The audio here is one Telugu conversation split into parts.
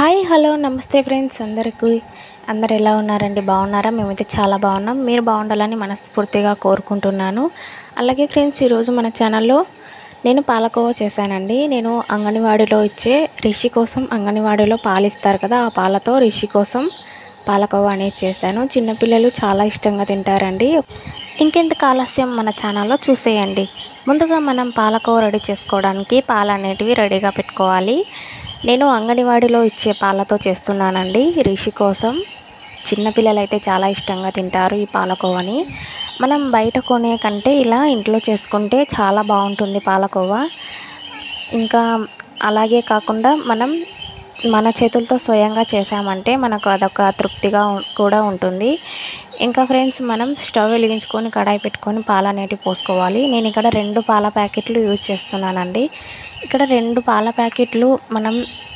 హాయ్ హలో నమస్తే ఫ్రెండ్స్ అందరికీ అందరు ఎలా ఉన్నారండి బాగున్నారా మేమైతే చాలా బాగున్నాం మీరు బాగుండాలని మనస్ఫూర్తిగా కోరుకుంటున్నాను అలాగే ఫ్రెండ్స్ ఈరోజు మన ఛానల్లో నేను పాలకోవా చేశానండి నేను అంగన్వాడీలో ఇచ్చే రిషి కోసం అంగన్వాడీలో పాలు ఇస్తారు కదా ఆ పాలతో రిషి కోసం పాలకోవా అనేది చేశాను చిన్నపిల్లలు చాలా ఇష్టంగా తింటారండి ఇంకెందుకు ఆలస్యం మన ఛానల్లో చూసేయండి ముందుగా మనం పాలకోవ రెడీ చేసుకోవడానికి పాలు అనేటివి రెడీగా పెట్టుకోవాలి నేను అంగన్వాడీలో ఇచ్చే పాలతో చేస్తున్నానండి రిషి కోసం చిన్నపిల్లలు అయితే చాలా ఇష్టంగా తింటారు ఈ పాలకోవని మనం బయట కొనే కంటే ఇలా ఇంట్లో చేసుకుంటే చాలా బాగుంటుంది పాలకోవా ఇంకా అలాగే కాకుండా మనం మన చేతులతో స్వయంగా చేసామంటే మనకు అదొక తృప్తిగా ఉం- కూడా ఉంటుంది ఇంకా ఫ్రెండ్స్ మనం స్టవ్ వెలిగించుకొని కడాయి పెట్టుకొని పాలు అనేటివి పోసుకోవాలి నేను ఇక్కడ రెండు పాల ప్యాకెట్లు యూజ్ చేస్తున్నానండి ఇక్కడ రెండు పాల ప్యాకెట్లు మనం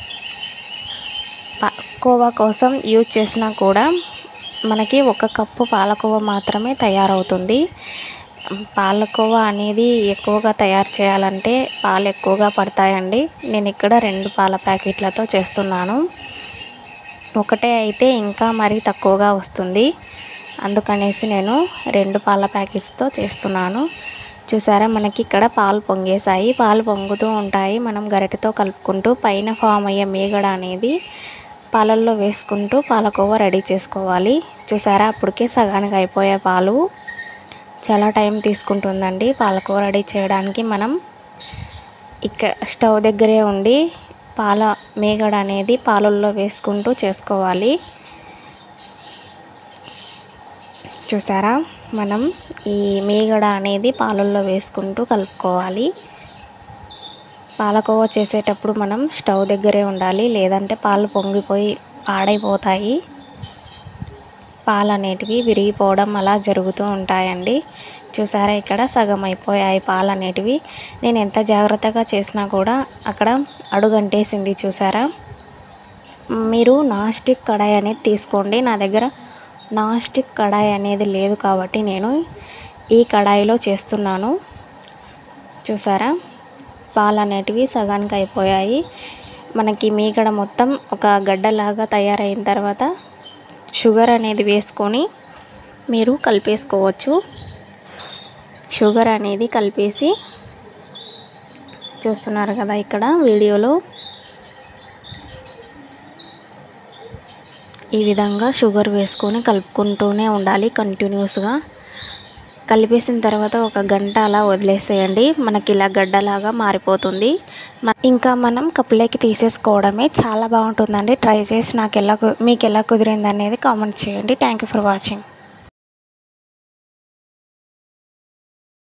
పా- కోవా కోసం యూజ్ చేసినా కూడా మనకి ఒక కప్పు పాలకోవా మాత్రమే తయారవుతుంది పాలకోవా అనేది ఎక్కువగా తయారు చేయాలంటే పాలు ఎక్కువగా పడతాయండి నేను ఇక్కడ రెండు పాల ప్యాకెట్లతో చేస్తున్నాను ఒకటే అయితే ఇంకా మరీ తక్కువగా వస్తుంది అందుకనేసి నేను రెండు పాల ప్యాకెట్స్తో చేస్తున్నాను చూసారా మనకి ఇక్కడ పాలు పొంగేసాయి పాలు పొంగుతూ ఉంటాయి మనం గరిటెతో కలుపుకుంటూ పైన ఫామ్ అయ్యే మీగడ అనేది పాలల్లో వేసుకుంటూ పాలకోవా రెడీ చేసుకోవాలి చూసారా అప్పటికే సగానికి అయిపోయే పాలు చాలా టైం తీసుకుంటుందండి పాలకూర రెడీ చేయడానికి మనం ఇక్కడ స్టవ్ దగ్గరే ఉండి పాల మేగడ అనేది పాలల్లో వేసుకుంటూ చేసుకోవాలి చూసారా మనం ఈ మేగడ అనేది పాలల్లో వేసుకుంటూ కలుపుకోవాలి పాలకోవా చేసేటప్పుడు మనం స్టవ్ దగ్గరే ఉండాలి లేదంటే పాలు పొంగిపోయి పాడైపోతాయి పాలు అనేటివి విరిగిపోవడం అలా జరుగుతూ ఉంటాయండి చూసారా ఇక్కడ సగం అయిపోయాయి పాలు అనేటివి నేను ఎంత జాగ్రత్తగా చేసినా కూడా అక్కడ అడుగంటేసింది చూసారా మీరు నాన్ స్టిక్ కడాయి అనేది తీసుకోండి నా దగ్గర నాన్ స్టిక్ కడాయి అనేది లేదు కాబట్టి నేను ఈ కడాయిలో చేస్తున్నాను చూసారా పాలు అనేటివి సగానికి అయిపోయాయి మనకి మీగడ మొత్తం ఒక గడ్డలాగా తయారైన తర్వాత షుగర్ అనేది వేసుకొని మీరు కలిపేసుకోవచ్చు షుగర్ అనేది కలిపేసి చూస్తున్నారు కదా ఇక్కడ వీడియోలో ఈ విధంగా షుగర్ వేసుకొని కలుపుకుంటూనే ఉండాలి కంటిన్యూస్గా కలిపేసిన తర్వాత ఒక గంట అలా వదిలేసేయండి మనకి ఇలా గడ్డలాగా మారిపోతుంది మ- ఇంకా మనం కప్పులోకి తీసేసుకోవడమే చాలా బాగుంటుందండి ట్రై చేసి నాకు ఎలా కు- మీకు ఎలా కుదిరింది అనేది కామెంట్ చేయండి థ్యాంక్ యూ ఫర్ వాచింగ్